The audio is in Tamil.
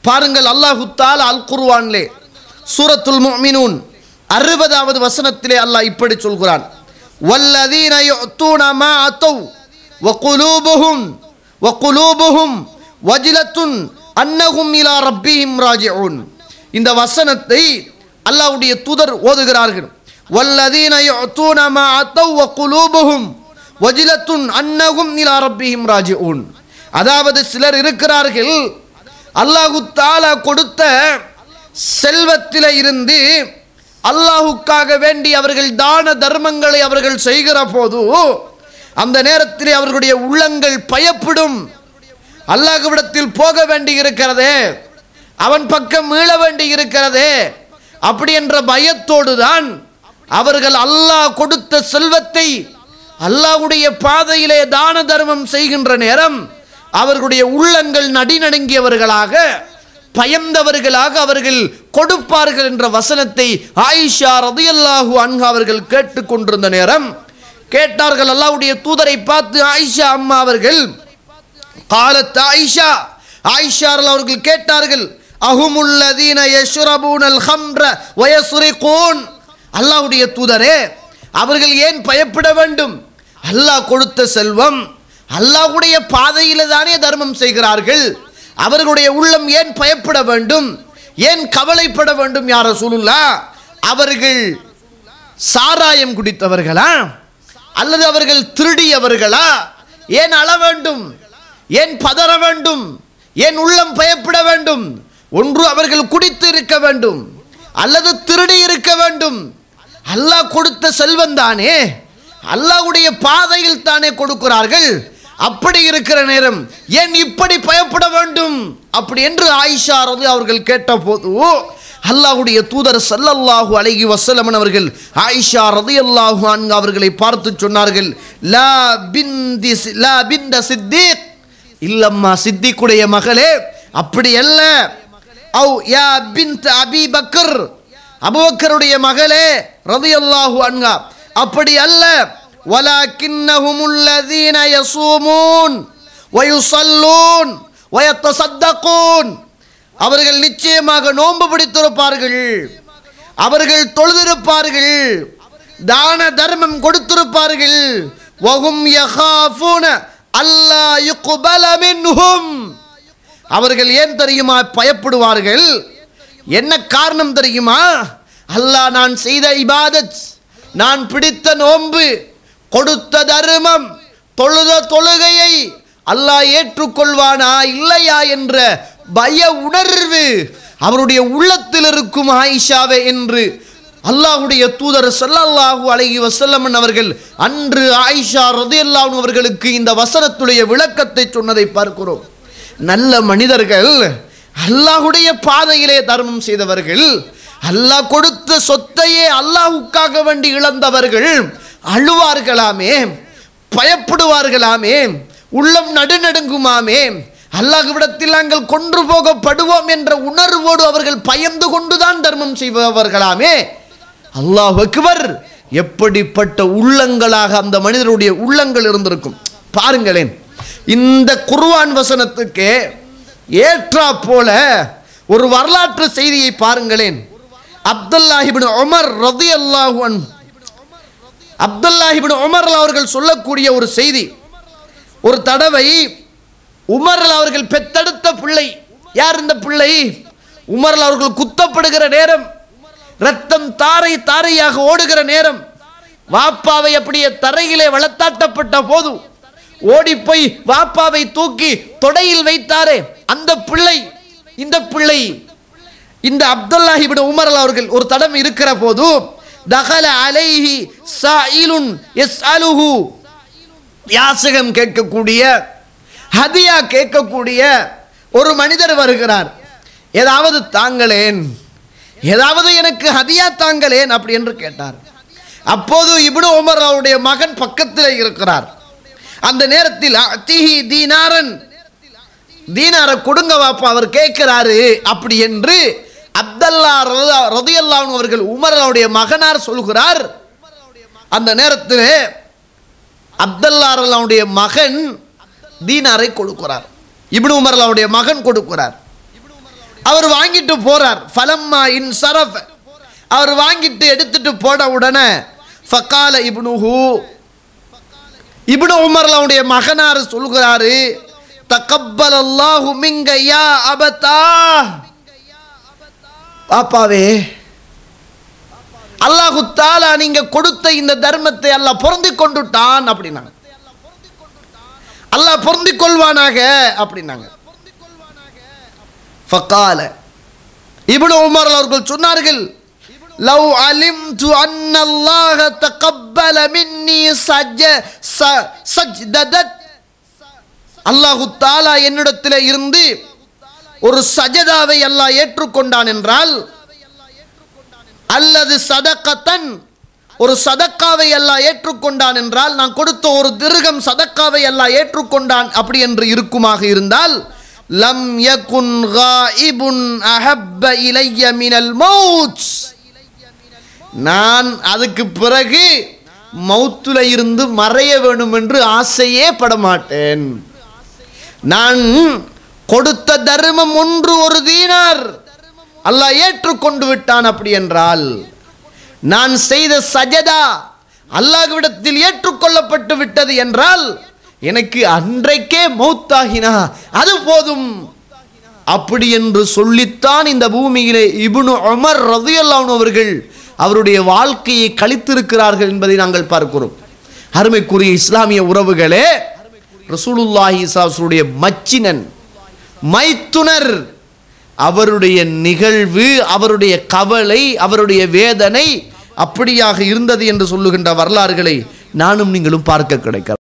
பாருங்கள் அல்லாஹு தாலா அல் குர்வான்லே சூரத்துல் முஃமினூன் அறுபதாவது வசனத்திலே அல்லாஹ் இப்படி சொல்கிறான் வல்லதீன யுஅத்தூன மா அத்தௌ வகுலூபுஹும் வகுலூபுஹும் வஜிலத்துன் அன்னஹும் இலா ரப்பிஹிம் ராஜிஊன் இந்த வசனத்தை அல்லாஹ்வுடைய தூதர் ஓதுகிறார்கள் வல்லதீன யுஅத்தூன மா அத்தௌ வகுலூபுஹும் வஜிலத்துன் அன்னஹும் இலா ரப்பிஹிம் ராஜிஊன் அதாவது சிலர் இருக்கிறார்கள் அல்லாஹு தாலா கொடுத்த செல்வத்தில இருந்து அல்லாஹுக்காக வேண்டி அவர்கள் தான தர்மங்களை அவர்கள் செய்கிற போது அந்த நேரத்தில் அவர்களுடைய உள்ளங்கள் பயப்படும் அல்லாஹ்விடத்தில் போக வேண்டி இருக்கிறதே அவன் பக்கம் மீள வேண்டி இருக்கிறதே அப்படி என்ற பயத்தோடு தான் அவர்கள் அல்லாஹ் கொடுத்த செல்வத்தை அல்லாஹ்வுடைய பாதையிலே தான தர்மம் செய்கின்ற நேரம் அவர்களுடைய உள்ளங்கள் நடிநடுங்கியவர்களாக பயந்தவர்களாக அவர்கள் கொடுப்பார்கள் என்ற வசனத்தை ஆயிஷா ரதியல்லாஹு அன்ஹா அவர்கள் கேட்டுக்கொண்டிருந்த நேரம் கேட்டார்கள் அல்லாஹ்வுடைய தூதரை பார்த்து ஆயிஷா அம்மா அவர்கள் காலத் ஆயிஷா ஆயிஷா அவர்கள் கேட்டார்கள் அஹுமுல்லதீன யஷ்ரபூனல் ஹம்ர வயசுரிகூன் அல்லாஹ்வுடைய தூதரே அவர்கள் ஏன் பயப்பட வேண்டும் அல்லாஹ் கொடுத்த செல்வம் அல்லாஹ்வுடைய பாதையில தானே தர்மம் செய்கிறார்கள் அவர்களுடைய உள்ளம் ஏன் பயப்பட வேண்டும் ஏன் கவலைப்பட வேண்டும் யார சூலுல்லா அவர்கள் சாராயம் குடித்தவர்களா அல்லது அவர்கள் திருடியவர்களா ஏன் அழ வேண்டும் ஏன் பதற வேண்டும் ஏன் உள்ளம் பயப்பட வேண்டும் ஒன்று அவர்கள் குடித்து இருக்க வேண்டும் அல்லது திருடி இருக்க வேண்டும் அல்லாஹ் கொடுத்த செல்வம் தானே அல்லாஹ்வுடைய பாதையில் தானே கொடுக்கிறார்கள் அப்படி இருக்கிற நேரம் ஏன் இப்படி பயப்பட வேண்டும் அப்படி என்று ஆயிஷா ரதி அவர்கள் கேட்டபோது அல்லாஹ்வுடைய தூதர் ஸல்லல்லாஹு அலைஹி வஸல்லம் அவர்கள் ஆயிஷா ரலியல்லாஹு அன்ஹா அவர்களை பார்த்து சொன்னார்கள் லா பிந்தி சி- லா பிந்த சித்திக் இல்லம்மா சித்திக்குடைய மகளே அப்படி அல்ல ஔ யா பின்த் அபி பக்கர் அபூபக்கருடைய மகளே ரலியல்லாஹு அன்ஹா அப்படி அல்ல ولكنهم الذين يصومون ويصلون ويتصدقون அவர்கள் நிச்சயமாக நோன்பு பிடித்திருப்பார்கள் அவர்கள் தொழுதிருப்பார்கள் தான தர்மம் கொடுத்திருப்பார்கள் வஹும் யகாஃபூன அல்லா யுக்பல மின்ஹும் அவர்கள் ஏன் தெரியுமா பயப்படுவார்கள் என்ன காரணம் தெரியுமா அல்லாஹ் நான் செய்த இபாதத் நான் பிடித்த நோன்பு கொடுத்த தர்மம் தொழுத தொழுகையை அல்லாஹ் ஏற்றுக்கொள்வானா இல்லையா என்ற பய உணர்வு அவருடைய உள்ளத்தில் இருக்கும் ஆயிஷாவே என்று அல்லாஹ்வுடைய தூதர் ஸல்லல்லாஹு அலைஹி வஸல்லம் அவர்கள் அன்று ஆயிஷா ரதியல்லாஹு அவர்களுக்கு இந்த வசனத்துடைய விளக்கத்தை சொன்னதை பார்க்கிறோம் நல்ல மனிதர்கள் அல்லாஹ்வுடைய பாதையிலே தர்மம் செய்தவர்கள் அல்லாஹ் கொடுத்த சொத்தையே அல்லாஹ்வுக்காக வேண்டி இழந்தவர்கள் அழுவார்களாமே பயப்படுவார்களாமே உள்ளம் நடுநடுங்குமாமே அல்லாஹ்விடத்தில் நாங்கள் கொன்று போகப்படுவோம் என்ற உணர்வோடு அவர்கள் பயந்து கொண்டுதான் தர்மம் செய்பவர்களாமே அல்லாஹ் அக்பர் எப்படிப்பட்ட உள்ளங்களாக அந்த மனிதருடைய உள்ளங்கள் இருந்திருக்கும் பாருங்களேன் இந்த குர்ஆன் வசனத்துக்கு ஏற்றா போல ஒரு வரலாற்று செய்தியை பாருங்களேன் அப்துல்லாஹிபின் உமர் ரதியல்லாஹு அன்ஹு அப்துல்லாஹிபின் உமர் அவர்கள் சொல்லக்கூடிய ஒரு செய்தி ஒரு தடவை உமர் அவர்கள் பெத்தெடுத்த பிள்ளை யார் இந்த பிள்ளை உமர் அவர்கள் குத்தப்படுகிற நேரம் ரத்தம் தாரை தாரையாக ஓடுகிற நேரம் வாப்பாவை அப்படியே தரையிலே வளர்த்தாட்டப்பட்ட போது ஓடி போய் வாப்பாவை தூக்கி தொடையில் வைத்தாரே அந்த பிள்ளை இந்த பிள்ளை இந்த அப்துல்லாஹிபின் உமர் அவர்கள் ஒரு தடம் இருக்கிற போது தகல அலைஹி சாயிலுன் எஸ் அலுஹு யாசகம் கேட்கக்கூடிய ஹதியா கேட்கக்கூடிய ஒரு மனிதர் வருகிறார் ஏதாவது தாங்களேன் ஏதாவது எனக்கு ஹதியா தாங்களேன் அப்படி என்று கேட்டார் அப்போது இப்னு உமர் அவருடைய மகன் பக்கத்தில் இருக்கிறார் அந்த நேரத்தில் அத்திஹி தீனாரன் தீனாரை கொடுங்க வாப்பா அவர் கேட்கிறாரு அப்படி என்று அப்தல்லா ரதியல்லான் அவர்கள் உமர் அவருடைய மகனார் சொல்கிறார் அந்த நேரத்தில் அப்தல்லாருடைய மகன் தீனாரை கொடுக்கிறார் இப்னு உமர் அவருடைய மகன் கொடுக்கிறார் அவர் வாங்கிட்டு போறார் ஃபலம்மா இன் சரஃப் அவர் வாங்கிட்டு எடுத்துட்டு போன உடனே ஃபக்கால இப்னுஹு இப்னு உமர் அவனுடைய மகனார் சொல்கிறாரு தக்கப்பல் அல்லாஹு மிங்க யா அபதா பாப்பாவே அல்லாஹு தாலா நீங்க கொடுத்த இந்த தர்மத்தை அல்லாஹ் பொருந்தி கொண்டுட்டான் அப்படின்னாங்க அல்லாஹ் பொருந்தி கொள்வானாக அப்படின்னாங்க ஃபக்கால இப்னு உமர் அவர்கள் சொன்னார்கள் லவ் அலிம்து அன்னல்லாஹ தகப்பல மின்னி சஜ ச- சஜ்ததத் அல்லாஹு தாலா என்னிடத்தில் இருந்து ஒரு சஜதாவை அல்லாஹ் ஏற்றுக்கொண்டான் என்றால் அல்லது சதக்கத்தன் ஒரு சதக்காவை அல்லாஹ் ஏற்றுக்கொண்டான் என்றால் நான் கொடுத்த ஒரு திருகம் சதக்காவை அல்லாஹ் ஏற்றுக்கொண்டான் அப்படி என்று இருக்குமாக இருந்தால் லம் யகுன் காயிபுன் அஹப்ப இலைய மினல் மௌத் நான் அதுக்கு பிறகு மௌத்துல இருந்து மறைய வேண்டும் என்று ஆசையே படமாட்டேன் நான் கொடுத்த தர்மம் ஒன்று ஒரு தீனார் அல்லாஹ் ஏற்றுக்கொண்டு விட்டான் அப்படி என்றால் நான் செய்த சஜதா அல்லாஹ்விடத்தில் ஏற்றுக்கொள்ளப்பட்டு விட்டது என்றால் எனக்கு அன்றைக்கே மௌத்தாகினா அது போதும் அப்படி என்று சொல்லித்தான் இந்த பூமியிலே இப்னு உமர் ரதியல்லாஹு அவர்கள் அவருடைய வாழ்க்கையை கழித்திருக்கிறார்கள் என்பதை நாங்கள் பார்க்கிறோம் அருமைக்குரிய இஸ்லாமிய உறவுகளே ரசூலுல்லாஹி சாசுடைய மச்சினன் மைத்துனர் அவருடைய நிகழ்வு அவருடைய கவலை அவருடைய வேதனை அப்படியாக இருந்தது என்று சொல்லுகின்ற வரலாறுகளை நானும் நீங்களும் பார்க்க கிடைக்க